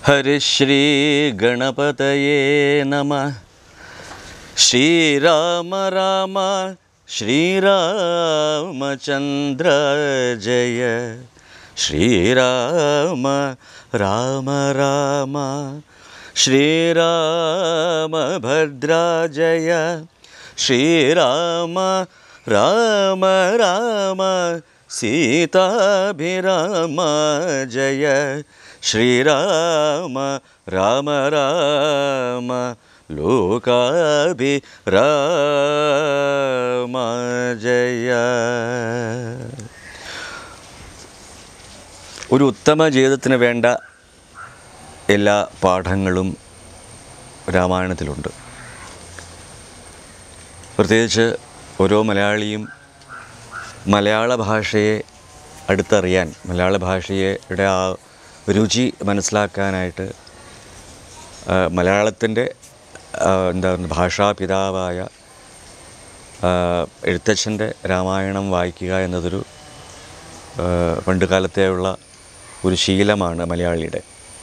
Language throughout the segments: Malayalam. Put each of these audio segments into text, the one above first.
हरिश्रीगणपतये नमः श्रीराम राम श्रीरामचन्द्र जय श्रीराम राम राम श्रीरामभद्रा जय श्रीराम राम राम सीताभिराम जय श्रीराम राम राम ലോകാഭിരാമ ജയ ഒരു ഉത്തമ ജീവിതത്തിന് വേണ്ട എല്ലാ പാഠങ്ങളും രാമായണത്തിലുണ്ട് പ്രത്യേകിച്ച് ഓരോ മലയാളിയും മലയാള ഭാഷയെ അടുത്തറിയാൻ മലയാള ഭാഷയുടെ ആ രുചി മനസ്സിലാക്കാനായിട്ട് ആ, മലയാളത്തിൻ്റെ ആ, എന്താ പറയുക ഭാഷാപിതാവായ ആ, എഴുത്തച്ഛൻ്റെ രാമായണം വായിക്കുക എന്നതൊരു ആ, പണ്ട് കാലത്തെയുള്ള ഒരു ശീലമാണ് മലയാളിയുടെ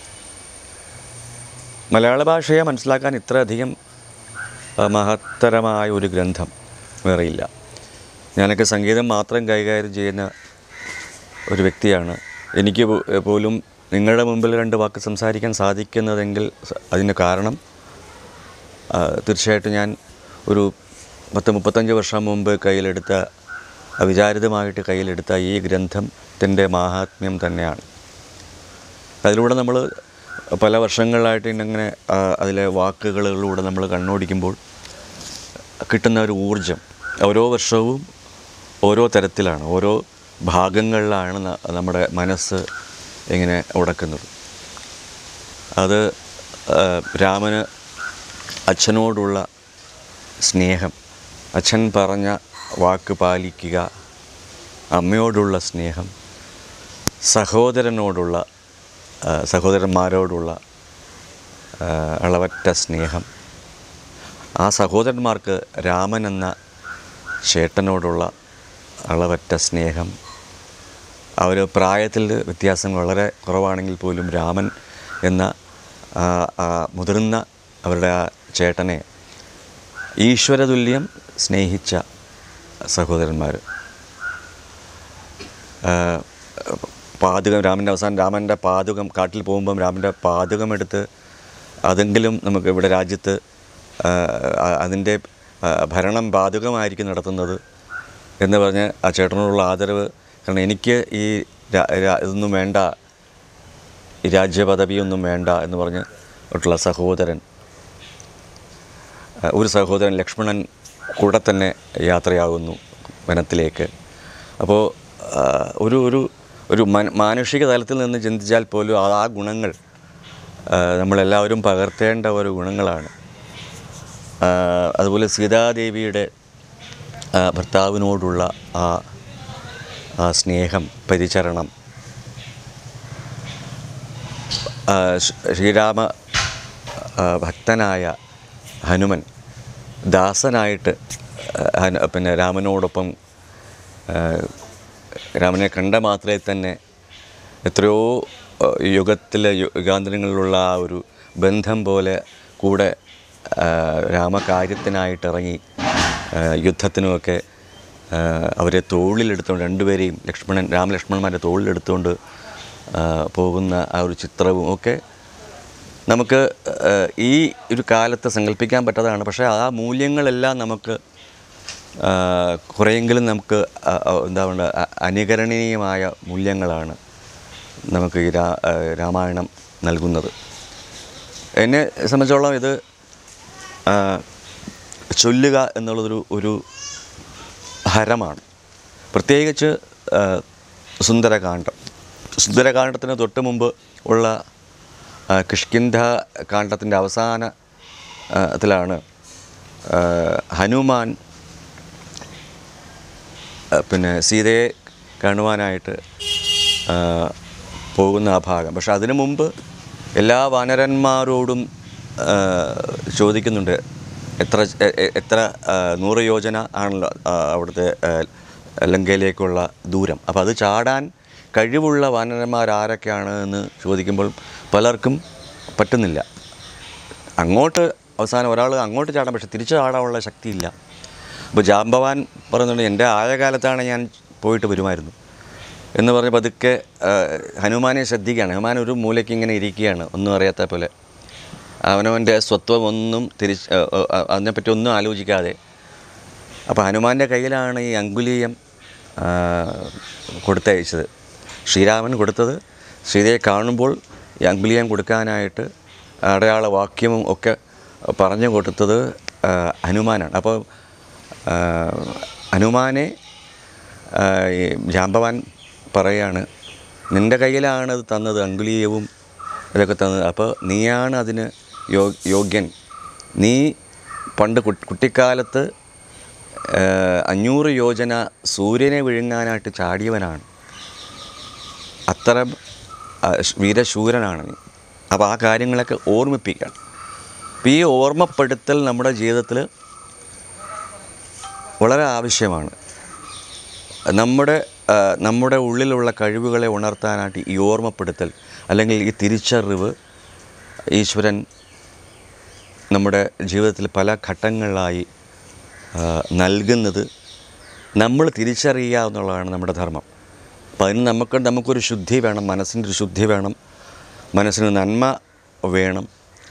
മലയാള ഭാഷയെ മനസ്സിലാക്കാൻ ഇത്രയധികം ആ, മഹത്തരമായ ഒരു ഗ്രന്ഥം വേറെയില്ല ഞാനൊക്കെ സംഗീതം മാത്രം കൈകാര്യം ചെയ്യുന്ന ഒരു വ്യക്തിയാണ് എനിക്ക് പോ- പോലും നിങ്ങളുടെ മുമ്പിൽ രണ്ട് വാക്ക് സംസാരിക്കാൻ സാധിക്കുന്നതെങ്കിൽ സ- അതിന് കാരണം ആ, തീർച്ചയായിട്ടും ഞാൻ ഒരു പത്ത് മുപ്പത്തഞ്ച് വർഷം മുമ്പ് കയ്യിലെടുത്ത അവിചാരിതമായിട്ട് കയ്യിലെടുത്ത ഈ ഗ്രന്ഥത്തിൻ്റെ മാഹാത്മ്യം തന്നെയാണ് അതിലൂടെ നമ്മൾ പല വർഷങ്ങളായിട്ട് ഇങ്ങനെ ആ, അതിലെ വാക്കുകളിലൂടെ നമ്മൾ കണ്ണോടിക്കുമ്പോൾ കിട്ടുന്ന ഒരു ഊർജം ഓരോ വർഷവും ഓരോ തരത്തിലാണ് ഓരോ ഭാഗങ്ങളിലാണ് ന- നമ്മുടെ മനസ്സ് ഇങ്ങനെ ഉടക്കുന്നത് അത് ആ, രാമന് അച്ഛനോടുള്ള സ്നേഹം അച്ഛൻ പറഞ്ഞ വാക്ക് പാലിക്കുക അമ്മയോടുള്ള സ്നേഹം സഹോദരനോടുള്ള ആ, സഹോദരന്മാരോടുള്ള ആ, അളവറ്റ സ്നേഹം ആ സഹോദരന്മാർക്ക് രാമൻ എന്ന ചേട്ടനോടുള്ള അളവറ്റ സ്നേഹം അവർ പ്രായത്തിൽ വ്യത്യാസം വളരെ കുറവാണെങ്കിൽ പോലും രാമൻ എന്ന ആ, ആ മുതിർന്ന അവരുടെ ആ ചേട്ടനെ ഈശ്വരതുല്യം സ്നേഹിച്ച സഹോദരന്മാർ പാതുകം രാമൻ്റെ അവസാനം രാമൻ്റെ പാതുകം കാട്ടിൽ പോകുമ്പം രാമൻ്റെ പാതുകം എടുത്ത് അതെങ്കിലും നമുക്ക് ഇവിടെ രാജ്യത്ത് ആ, ആ, അതിൻ്റെ ആ, ഭരണം പാതുകമായിരിക്കും നടത്തുന്നത് എന്ന് പറഞ്ഞ് ആ ചേട്ടനോടുള്ള ആദരവ് കാരണം എനിക്ക് ഈ രാ- രാ- ഇതൊന്നും വേണ്ട ഈ രാജ്യപദവിയൊന്നും വേണ്ട എന്ന് പറഞ്ഞ് ഉള്ള സഹോദരൻ ആ, ഒരു സഹോദരൻ ലക്ഷ്മണൻ കൂടെ തന്നെ യാത്രയാകുന്നു വനത്തിലേക്ക് അപ്പോൾ ആ, ഒരു ഒരു ഒരു മന- മാനുഷിക തലത്തിൽ നിന്ന് ചിന്തിച്ചാൽ പോലും ആ ആ ഗുണങ്ങൾ ആ, നമ്മളെല്ലാവരും പകർത്തേണ്ട ഒരു ഗുണങ്ങളാണ് ആ, അതുപോലെ സീതാദേവിയുടെ ആ, ഭർത്താവിനോടുള്ള ആ ആ സ്നേഹം പരിചരണം ആ, ശ്രീ- ശ്രീരാമ ആ, ഭക്തനായ ഹനുമൻ ദാസനായിട്ട് ആ, ഹന- പിന്നെ രാമനോടൊപ്പം ആ, രാമനെ കണ്ട മാത്രമേ തന്നെ എത്രയോ യുഗത്തിലെ യുഗാന്തരങ്ങളിലുള്ള ആ ഒരു ബന്ധം പോലെ കൂടെ ആ, രാമകാര്യത്തിനായിട്ടിറങ്ങി ആ, യുദ്ധത്തിനുമൊക്കെ ആ, അവരെ തോളിലെടുത്തുകൊണ്ട് രണ്ടുപേരെയും ലക്ഷ്മണൻ രാമലക്ഷ്മണന്മാരെ തോളിലെടുത്തുകൊണ്ട് ആ, പോകുന്ന ആ ഒരു ചിത്രവും ഒക്കെ നമുക്ക് ആ, ഈ ഒരു കാലത്ത് സങ്കല്പിക്കാൻ പറ്റാത്തതാണ് പക്ഷേ ആ മൂല്യങ്ങളെല്ലാം നമുക്ക് ആ, കുറേയെങ്കിലും നമുക്ക് ആ, ആ, എന്താ പറയുക അ- അനുകരണീയമായ മൂല്യങ്ങളാണ് നമുക്ക് ഈ രാ ആ, രാമായണം നൽകുന്നത് എന്നെ സംബന്ധിച്ചോളം ഇത് ആ, ചൊല്ലുക എന്നുള്ളതൊരു ഒരു ഹരമാണ് പ്രത്യേകിച്ച് ആ, സുന്ദരകാന്ഡം സുന്ദരകാന്ഡത്തിന് തൊട്ട് മുമ്പ് ഉള്ള ആ, കിഷ്കിന്ധ കാണ്ഡത്തിൻ്റെ അവസാന ആ, ത്തിലാണ് ആ, ഹനുമാൻ ആ, പിന്നെ സീതയെ കാണുവാനായിട്ട് ആ, പോകുന്ന ആ ഭാഗം പക്ഷെ അതിനു മുമ്പ് എല്ലാ വാനരന്മാരോടും ആ, ചോദിക്കുന്നുണ്ട് എത്ര എ- എ- എത്ര ആ, നൂറ് യോജന ആണല്ലോ ആ, അവിടുത്തെ ആ, ലങ്കയിലേക്കുള്ള ദൂരം അപ്പോൾ അത് ചാടാൻ കഴിവുള്ള വാനരന്മാർ ആരൊക്കെയാണ് എന്ന് ചോദിക്കുമ്പോൾ പലർക്കും പറ്റുന്നില്ല അങ്ങോട്ട് അവസാനം ഒരാൾ അങ്ങോട്ട് ചാടാൻ പക്ഷെ തിരിച്ചു ചാടാനുള്ള ശക്തിയില്ല അപ്പോൾ ജാമ്പവാൻ പറയുന്നുണ്ട് എൻ്റെ ആയ കാലത്താണ് ഞാൻ പോയിട്ട് വരുമായിരുന്നു എന്ന് പറഞ്ഞ് പതുക്കെ ആ, ഹനുമാനെ ശ്രദ്ധിക്കുകയാണ് ഹനുമാൻ ഒരു മൂലയ്ക്ക് ഇങ്ങനെ ഇരിക്കുകയാണ് ഒന്നും അറിയാത്ത പോലെ അവനവൻ്റെ സ്വത്വം ഒന്നും തിരിച്ച് ആ, ആ, അതിനെപ്പറ്റി ഒന്നും ആലോചിക്കാതെ അപ്പോൾ ഹനുമാൻ്റെ കയ്യിലാണ് ഈ അങ്കുലീയം ആ, കൊടുത്തയച്ചത് ശ്രീരാമൻ കൊടുത്തത് സീതയെ കാണുമ്പോൾ ഈ അങ്കുലീയം കൊടുക്കാനായിട്ട് അടയാള വാക്യവും ഒക്കെ പറഞ്ഞു കൊടുത്തത് ആ, ഹനുമാനാണ് അപ്പോൾ ആ, ഹനുമാനെ ആ, ഈ ജാമ്പവാൻ പറയാണ് നിൻ്റെ കയ്യിലാണ് അത് തന്നത് അങ്കുലീയവും ഇതൊക്കെ തന്നത് അപ്പോൾ നീയാണ് അതിന് യോ യോഗ്യൻ നീ പണ്ട് കുട്ടി- കുട്ടിക്കാലത്ത് ആ, അഞ്ഞൂറ് യോജന സൂര്യനെ വിഴുങ്ങാനായിട്ട് ചാടിയവനാണ് അത്തരം ആ, ശ്- വീരശൂരനാണ് നീ അപ്പോൾ ആ കാര്യങ്ങളൊക്കെ ഓർമ്മിപ്പിക്കണം അപ്പോൾ ഈ ഓർമ്മപ്പെടുത്തൽ നമ്മുടെ ജീവിതത്തിൽ വളരെ ആവശ്യമാണ് നമ്മുടെ ആ, നമ്മുടെ ഉള്ളിലുള്ള കഴിവുകളെ ഉണർത്താനായിട്ട് ഈ ഓർമ്മപ്പെടുത്തൽ അല്ലെങ്കിൽ ഈ തിരിച്ചറിവ് ഈശ്വരൻ നമ്മുടെ ജീവിതത്തിൽ പല ഘട്ടങ്ങളിലായി ആ, നൽകുന്നത് നമ്മൾ തിരിച്ചറിയുക എന്നുള്ളതാണ് നമ്മുടെ ധർമ്മം അപ്പം അതിന് നമുക്ക് നമുക്കൊരു ശുദ്ധി വേണം മനസ്സിൻ്റെ ഒരു ശുദ്ധി വേണം മനസ്സിന് നന്മ വേണം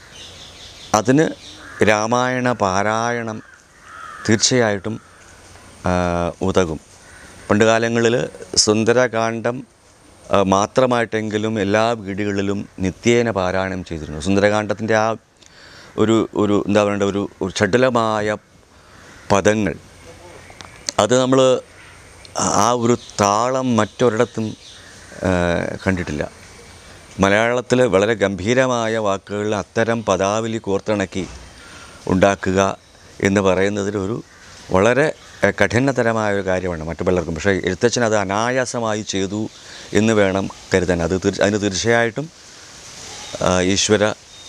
അതിന് രാമായണ പാരായണം തീർച്ചയായിട്ടും ആ, ഉതകും പണ്ട് കാലങ്ങളിൽ സുന്ദരകാന്ഡം ആ, മാത്രമായിട്ടെങ്കിലും എല്ലാ വീടുകളിലും നിത്യേന പാരായണം ചെയ്തിരുന്നു സുന്ദരകാന്ഡത്തിൻ്റെ ആ ഒരു ഒരു എന്താ പറയണ്ട ഒരു ഒരു ചടുലമായ പദങ്ങൾ അത് നമ്മൾ ആ ഒരു താളം മറ്റൊരിടത്തും ആ, കണ്ടിട്ടില്ല മലയാളത്തിൽ വളരെ ഗംഭീരമായ വാക്കുകളിൽ അത്തരം പദാവലി കോർത്തിണക്കി ഉണ്ടാക്കുക എന്ന് പറയുന്നതിൽ ഒരു വളരെ ഏഹ്, കഠിനതരമായ ഒരു കാര്യമാണ് മറ്റു പലർക്കും പക്ഷേ എഴുത്തച്ഛൻ അത് അനായാസമായി ചെയ്തു എന്ന് വേണം കരുതാൻ അത് തീർച്ച അതിന് തീർച്ചയായിട്ടും ആ, ഈശ്വര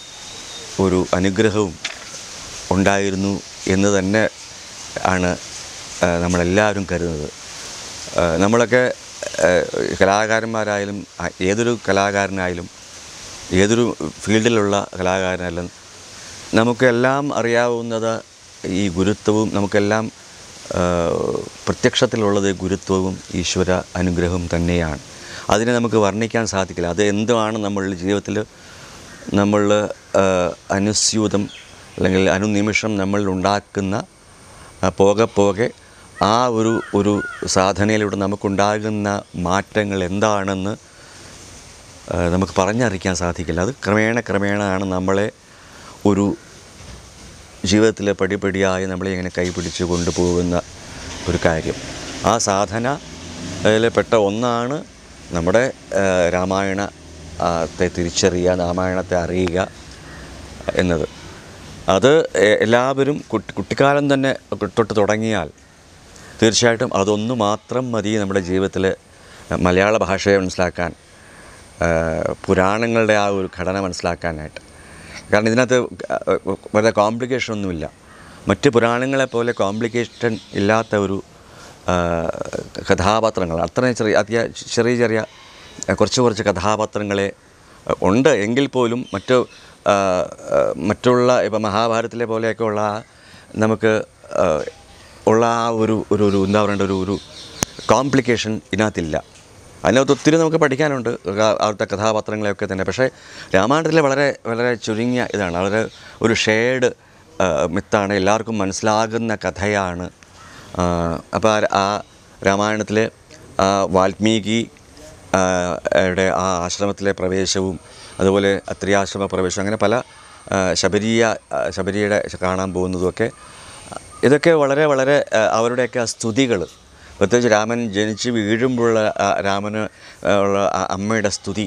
ഒരു അനുഗ്രഹവും ഉണ്ടായിരുന്നു എന്ന് തന്നെ ആണ് ആ, നമ്മളെല്ലാവരും കരുതുന്നത് ആ, നമ്മളൊക്കെ ആ, കലാകാരന്മാരായാലും ആ, ഏതൊരു കലാകാരനായാലും ഏതൊരു ഫീൽഡിലുള്ള കലാകാരനായാലും നമുക്കെല്ലാം അറിയാവുന്നത് ഈ ഗുരുത്വവും നമുക്കെല്ലാം ആ, പ്രത്യക്ഷത്തിലുള്ളത് ഗുരുത്വവും ഈശ്വര അനുഗ്രഹവും തന്നെയാണ് അതിനെ നമുക്ക് വർണ്ണിക്കാൻ സാധിക്കില്ല അത് എന്തുമാണ് നമ്മളുടെ ജീവിതത്തിൽ നമ്മൾ ആ, അനുസ്യൂതം അല്ലെങ്കിൽ അനുനിമിഷം നമ്മൾ ഉണ്ടാക്കുന്ന ആ, പോകെ പോകെ ആ ഒരു ഒരു സാധനയിലൂടെ നമുക്കുണ്ടാകുന്ന മാറ്റങ്ങൾ എന്താണെന്ന് ആ, നമുക്ക് പറഞ്ഞറിയിക്കാൻ സാധിക്കില്ല അത് ക്രമേണ ക്രമേണ ആണ് നമ്മളെ ഒരു ജീവിതത്തിൽ പടിപടിയായി നമ്മളെ ഇങ്ങനെ കൈപിടിച്ച് കൊണ്ടുപോകുന്ന ഒരു കാര്യം ആ സാധന അതിൽ പെട്ട ഒന്നാണ് നമ്മുടെ ആ, രാമായണ ആ, ത്തെ തിരിച്ചറിയുക രാമായണത്തെ അറിയുക എന്നത് അത് എ- എല്ലാവരും കുട്ടി കുട്ടിക്കാലം തന്നെ തൊട്ട് തുടങ്ങിയാൽ തീർച്ചയായിട്ടും അതൊന്നു മാത്രം മതി നമ്മുടെ ജീവിതത്തിൽ മലയാള ഭാഷയെ മനസ്സിലാക്കാൻ ആ, പുരാണങ്ങളുടെ ആ ഒരു ഘടന മനസ്സിലാക്കാനായിട്ട് കാരണം ഇതിനകത്ത് വളരെ കോംപ്ലിക്കേഷൻ ഒന്നുമില്ല മറ്റ് പുരാണങ്ങളെ പോലെ കോംപ്ലിക്കേഷൻ ഇല്ലാത്ത ഒരു ആ, കഥാപാത്രങ്ങൾ അത്രയും ചെറിയ അത്യാ ചെറിയ ചെറിയ ആ, കുറച്ച് കുറച്ച് കഥാപാത്രങ്ങളെ ആ, ഉണ്ട് എങ്കിൽ പോലും മറ്റു ആ, ആ, മറ്റുള്ള ഇപ്പം മഹാഭാരതത്തിലെ പോലെയൊക്കെ ഉള്ള ആ നമുക്ക് ആ, ഉള്ള ആ ഒരു ഒരു ഒരു എന്താ പറയേണ്ട ഒരു ഒരു കോംപ്ലിക്കേഷൻ ഇതിനകത്തില്ല അതിനകത്ത് ഒത്തിരി നമുക്ക് പഠിക്കാനുണ്ട് ആ- അവിടുത്തെ കഥാപാത്രങ്ങളെയൊക്കെ തന്നെ പക്ഷേ രാമായണത്തിലെ വളരെ വളരെ ചുരുങ്ങിയ ഇതാണ് വളരെ ഒരു ഷെയ്ഡ് മിത്താണ് എല്ലാവർക്കും മനസ്സിലാകുന്ന കഥയാണ് അപ്പോൾ ആ രാമായണത്തിലെ ആ വാൽമീകി ആ, യുടെ ആ ആശ്രമത്തിലെ പ്രവേശവും അതുപോലെ അത്രിയാശ്രമ പ്രവേശവും അങ്ങനെ പല ആ, ശബരീയ ആ, ശബരിയുടെ കാണാൻ പോകുന്നതുമൊക്കെ ഇതൊക്കെ വളരെ വളരെ ആ, അവരുടെയൊക്കെ ആ സ്തുതികൾ പ്രത്യേകിച്ച് രാമൻ ജനിച്ച് വീഴുമ്പോഴുള്ള ആ രാമന് ആ, ഉള്ള ആ അമ്മയുടെ സ്തുതി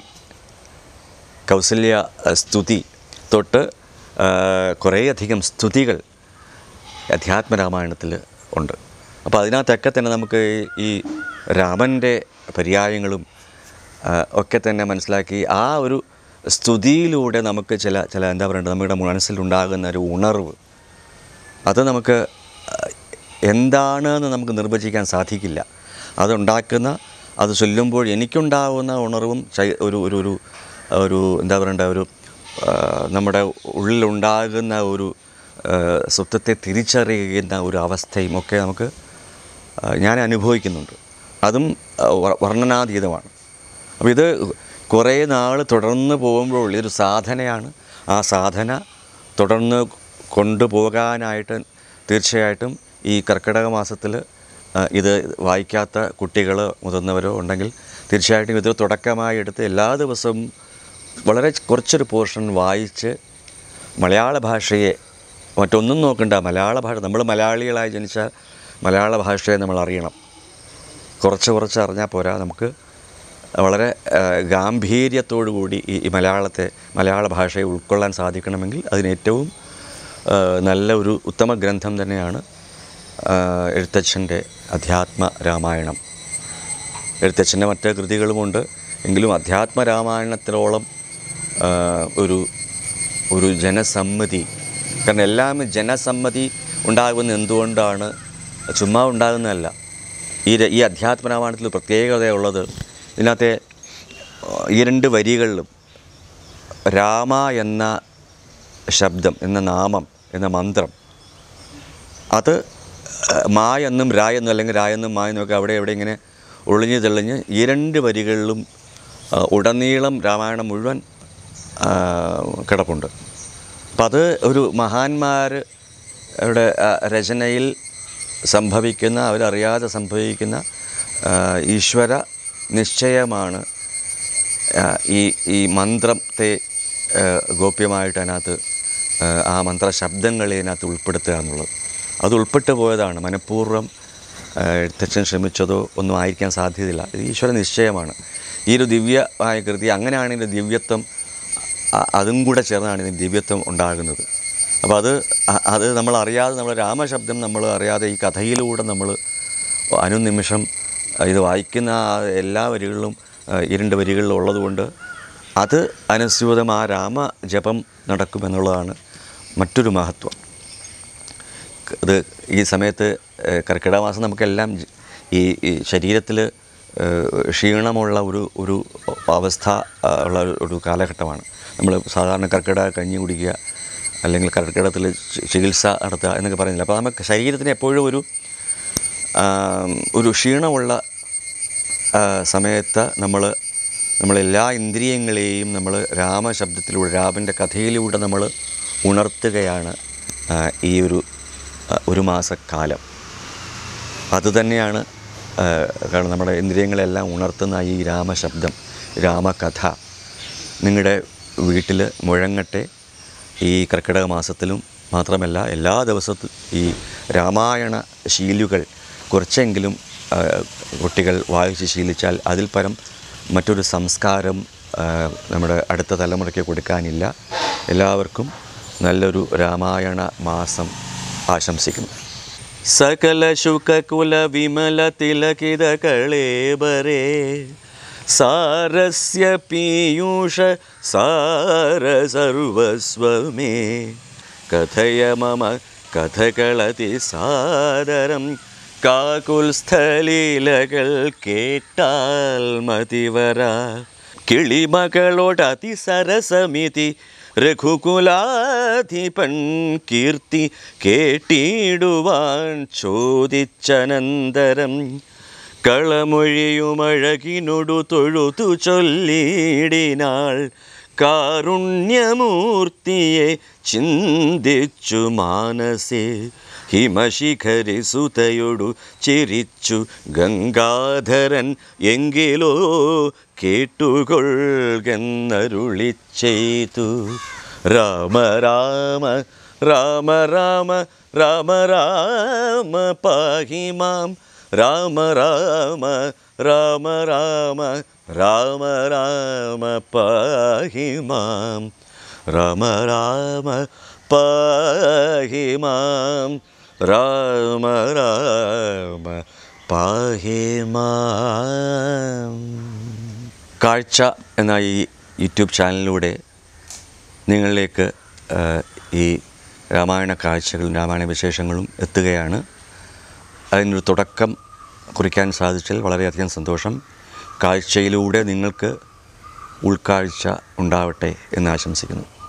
കൗസല്യ ആ, സ്തുതി തൊട്ട് ആ, കുറേയധികം സ്തുതികൾ അധ്യാത്മരാമായണത്തിൽ ഉണ്ട് അപ്പോൾ അതിനകത്തൊക്കെ തന്നെ നമുക്ക് ഈ- ഈ രാമൻ്റെ പര്യായങ്ങളും ആ, ഒക്കെ തന്നെ മനസ്സിലാക്കി ആ ഒരു സ്തുതിയിലൂടെ നമുക്ക് ചില ചില എന്താ പറയേണ്ടത് നമ്മുടെ മനസ്സിലുണ്ടാകുന്ന ഒരു ഉണർവ് അത് നമുക്ക് അഹ്, എന്താണെന്ന് നമുക്ക് നിർവചിക്കാൻ സാധിക്കില്ല അതുണ്ടാക്കുന്ന അത് ചൊല്ലുമ്പോൾ എനിക്കുണ്ടാകുന്ന ഉണർവും ചൈ- ഒരു ഒരു ഒരു ഒരു എന്താ പറയണ്ട ഒരു ആ, നമ്മുടെ ഉള്ളിലുണ്ടാകുന്ന ഒരു ആ, സ്വത്വത്തെ തിരിച്ചറിയുന്ന ഒരു അവസ്ഥയും ഒക്കെ നമുക്ക് ആ, ഞാൻ അനുഭവിക്കുന്നുണ്ട് അതും ആ, വ- വർണ്ണനാതീതമാണ് അപ്പോൾ ഇത് കുറേ നാൾ തുടർന്ന് പോകുമ്പോൾ ഇതൊരു സാധനയാണ് ആ സാധന തുടർന്ന് കൊണ്ടുപോകാനായിട്ട് തീർച്ചയായിട്ടും ഈ കർക്കിടക മാസത്തിൽ ഇത് വായിക്കാത്ത കുട്ടികൾ മുതിർന്നവരോ ഉണ്ടെങ്കിൽ തീർച്ചയായിട്ടും ഇതൊരു തുടക്കമായി എടുത്ത് എല്ലാ ദിവസവും വളരെ കുറച്ചൊരു പോർഷൻ വായിച്ച് മലയാള ഭാഷയെ മറ്റൊന്നും നോക്കണ്ട മലയാള ഭാഷ നമ്മൾ മലയാളികളായി ജനിച്ചാൽ മലയാള ഭാഷയെ നമ്മൾ അറിയണം കുറച്ച് കുറച്ച് അറിഞ്ഞാൽ പോരാ നമുക്ക് വളരെ ആ, ഗാംഭീര്യത്തോടു കൂടി ഈ ഈ മലയാളത്തെ മലയാള ഭാഷയെ ഉൾക്കൊള്ളാൻ സാധിക്കണമെങ്കിൽ അതിന് ഏറ്റവും ആ, നല്ല ഒരു ഉത്തമ ഗ്രന്ഥം തന്നെയാണ് ആ, എഴുത്തച്ഛൻ്റെ അധ്യാത്മ രാമായണം എഴുത്തച്ഛൻ്റെ മറ്റ് കൃതികളുമുണ്ട് എങ്കിലും അധ്യാത്മ രാമായണത്തിലോളം ആ, ഒരു ഒരു ജനസമ്മതി കാരണം എല്ലാം ജനസമ്മതി ഉണ്ടാകുന്ന എന്തുകൊണ്ടാണ് ചുമ്മാ ഉണ്ടാകുന്നതല്ല ഈ ര- ഈ അധ്യാത്മ രാമായണത്തിൽ പ്രത്യേകതയുള്ളത് ഇതിനകത്തെ ആ, ഈ രണ്ട് വരികളിലും രാമ എന്ന ശബ്ദം എന്ന നാമം എന്ന മന്ത്രം അത് ആ, മാ എന്നും രാ എന്നും അല്ലെങ്കിൽ രാ എന്നും മാ എന്നും ഒക്കെ അവിടെ എവിടെ ഇങ്ങനെ ഒളിഞ്ഞു തെളിഞ്ഞ് ഈ രണ്ട് വരികളിലും ആ, ഉടനീളം രാമായണം മുഴുവൻ ആ, കിടപ്പുണ്ട് അപ്പം അത് ഒരു മഹാന്മാരുടെ ആ, രചനയിൽ സംഭവിക്കുന്ന അവരറിയാതെ സംഭവിക്കുന്ന ആ, ഈശ്വര നിശ്ചയമാണ് ആ, ഈ ഈ മന്ത്രത്തെ ആ, ഗോപ്യമായിട്ട് അതിനകത്ത് ആ, ആ മന്ത്ര ശബ്ദങ്ങളെ അതിനകത്ത് ഉൾപ്പെടുത്തുക എന്നുള്ളത് അത് ഉൾപ്പെട്ടു പോയതാണ് മനഃപൂർവ്വം ആ, എഴുത്തച്ഛൻ ശ്രമിച്ചതോ ഒന്നും ആയിരിക്കാൻ സാധ്യതയില്ല ഇത് ഈശ്വര നിശ്ചയമാണ് ഈ ഒരു ദിവ്യമായ കൃതി അങ്ങനെയാണ് ഇതിൻ്റെ ദിവ്യത്വം അ- അതും കൂടെ ചേർന്നാണ് ഇതിന് ദിവ്യത്വം ഉണ്ടാകുന്നത് അപ്പോൾ അത് അ- അത് നമ്മൾ അറിയാതെ നമ്മൾ രാമശബ്ദം നമ്മൾ അറിയാതെ ഈ കഥയിലൂടെ നമ്മൾ അനുനിമിഷം ഇത് വായിക്കുന്ന ആ എല്ലാ വരികളിലും ആ, ഈ രണ്ട് വരികളിലും ഉള്ളതുകൊണ്ട് അത് അനുസ്യൂതം ആ രാമജപം നടക്കുമെന്നുള്ളതാണ് മറ്റൊരു മഹത്വം ഇത് ഈ സമയത്ത് ഏഹ്, കർക്കിടക മാസം നമുക്കെല്ലാം ജ- ഈ ഈ ശരീരത്തിൽ ക്ഷീണമുള്ള ഒരു ഒരു അവസ്ഥ ആ, ഉള്ള ഒരു- ഒരു കാലഘട്ടമാണ് നമ്മൾ സാധാരണ കർക്കിടക കഞ്ഞി കുടിക്കുക അല്ലെങ്കിൽ കർക്കിടകത്തിൽ ചി- ചികിത്സ നടത്തുക എന്നൊക്കെ പറയുന്നില്ല അപ്പോൾ നമുക്ക് ശരീരത്തിന് എപ്പോഴും ഒരു ആം, ഒരു ക്ഷീണമുള്ള ആ, സമയത്ത് നമ്മൾ നമ്മളെല്ലാ ഇന്ദ്രിയങ്ങളെയും നമ്മൾ രാമശബ്ദത്തിലൂടെ രാമൻ്റെ കഥയിലൂടെ നമ്മൾ ഉണർത്തുകയാണ് ആ, ഈ ഒരു ആ, ഒരു മാസക്കാലം അതുതന്നെയാണ് ആ, കാരണം നമ്മുടെ ഇന്ദ്രിയങ്ങളെല്ലാം ഉണർത്തുന്ന ഈ രാമശബ്ദം രാമകഥ നിങ്ങളുടെ വീട്ടിൽ മുഴങ്ങട്ടെ ഈ കർക്കിടക മാസത്തിലും മാത്രമല്ല എല്ലാ ദിവസത്തും ഈ രാമായണ ശീലുകൾ കുറച്ചെങ്കിലും ആ, കുട്ടികൾ വായിച്ച് ശീലിച്ചാൽ അതിൽ പരം മറ്റൊരു സംസ്കാരം ആ, നമ്മുടെ അടുത്ത തലമുറയ്ക്ക് കൊടുക്കാനില്ല എല്ലാവർക്കും നല്ലൊരു രാമായണ മാസം ആശംസിക്കുന്നു സകല ശുകകുല വിമല തിലകിത കളേബരേ സാരസ്യ പീയൂഷ സാര സർവസ്വമേ കഥയ മമ കഥകളതി സാദരം കാകുൽസ്ഥലീലകൾ കേട്ടാൽ മതിവര കിളിമകളോട് അതിസരസമിതി രഘുകുലാധിപൻ കീർത്തി കേട്ടിടുവാൻ ചോദിച്ചനന്തരം കളമൊഴിയുമഴകിനൊടു തൊഴുതു ചൊല്ലിയിടിനാൾ കാരുണ്യമൂർത്തിയെ ചിന്തിച്ചു മാനസേ ഹിമശിഖരി സുതയൊടു ചിരിച്ചു ഗംഗാധരൻ എങ്കിലോ കേട്ടുകൊള്ളുകെന്നരുളി ചെയ്തു രാമ രാമ രാമ രാമ രാമ രാമ പാഹി മാം രാമ രാമ രാമ രാമ രാമ രാമ പാഹി മാം രാമ രാമ പാഹി മാം രാമ രാമ പാഹി മാം കാഴ്ച എന്ന ഈ യൂട്യൂബ് ചാനലിലൂടെ നിങ്ങളിലേക്ക് ആ, ഈ രാമായണ കാഴ്ചകളും രാമായണ വിശേഷങ്ങളും എത്തുകയാണ് അതിനൊരു തുടക്കം കുറിക്കാൻ സാധിച്ചാൽ വളരെയധികം സന്തോഷം കാഴ്ചയിലൂടെ നിങ്ങൾക്ക് ഉൾക്കാഴ്ച ഉണ്ടാവട്ടെ എന്ന് ആശംസിക്കുന്നു